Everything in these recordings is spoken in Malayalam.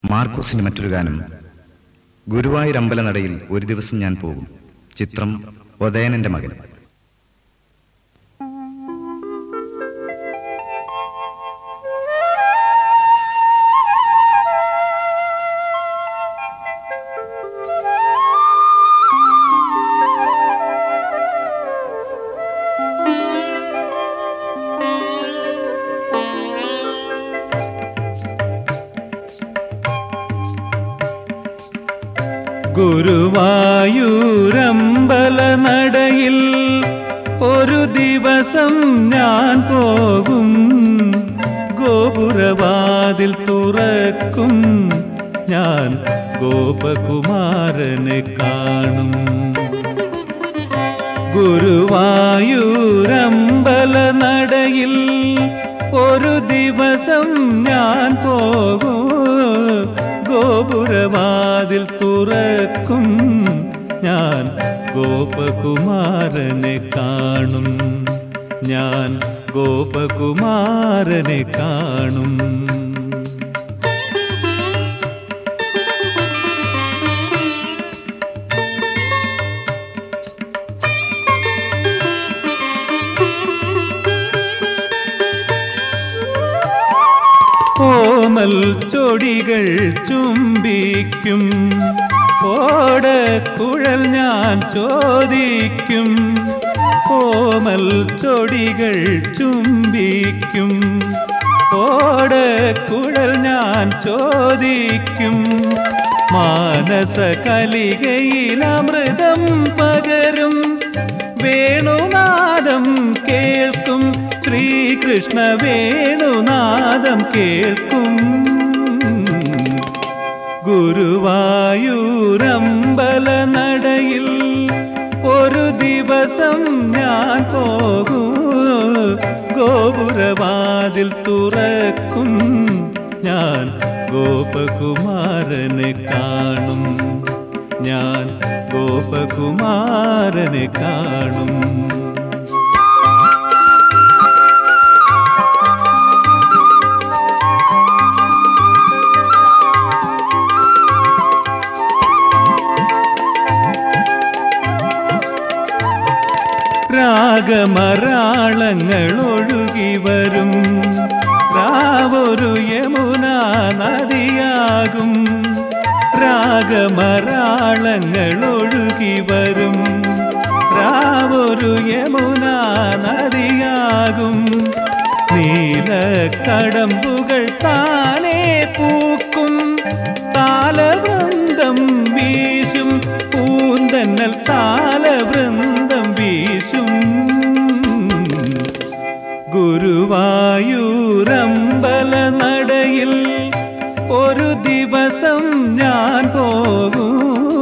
മാർക്കോസിന്റെ മറ്റൊരു ഗാനം ഗുരുവായൂർ അമ്പലനടയിൽ ഒരു ദിവസം ഞാൻ പോകും ചിത്രം ഒതയനന്റെ മകൻ ഗുരുവായൂരമ്പല നടയിൽ ഒരു ദിവസം ഞാൻ പോകും ഗോപുരവാതിൽ തുറക്കും ഞാൻ ഗോപകുമാരനെ കാണും ഗുരുവായൂരമ്പല നടയിൽ ഒരു ദിവസം ഞാൻ പോകും ഗോപുരവാതിൽ തുറക്കും ഞാൻ ഗോപകുമാരനെ കാണും ഞാൻ ഗോപകുമാരനെ കാണും ഓമൽ ചൊടികൾ ചുംബിക്കും ഓടക്കുഴൽ ഞാൻ ചോദിക്കും ഓമൽ ചൊടികൾ ചുംബിക്കും ഓടക്കുഴൽ ഞാൻ ചോദിക്കും മാനസ കലികയിൽ അമൃതം പകരും വേണുനാദം കേൾക്കും ശ്രീകൃഷ്ണ വേണുനാദം കേൾക്കും ഗുരുവായൂരമ്പല നടയിൽ ഒരു ദിവസം ഞാൻ പോകും ഗോപുരവാതിൽ തുറക്കും ഞാൻ ഗോപകുമാരനെ കാണും ഞാൻ ഗോപകുമാരനെ കാണും രാഗമരാളങ്ങൾ ഒഴുകി വരും രാവൊരു യമുന നദിയാകും രാഗമരാളങ്ങൾ ഒഴുകി വരും രാവൊരു യമുന നദിയാകും നീലക്കടമ്പുകൾ താനേ പൂക്കും താലവൃന്ദം വീശും പൂന്തന്നൽ താലവൃന്ദം വീശും ഗുരുവായൂരമ്പല നടയിൽ ഒരു ദിവസം ഞാൻ പോകും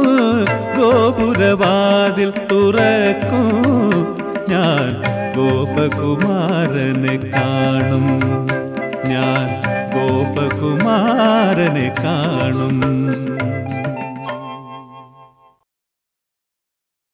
ഗോപുരവാതിൽ തുറക്കും ഞാൻ ഗോപകുമാരനെ കാണും ഞാൻ ഗോപകുമാരനെ കാണും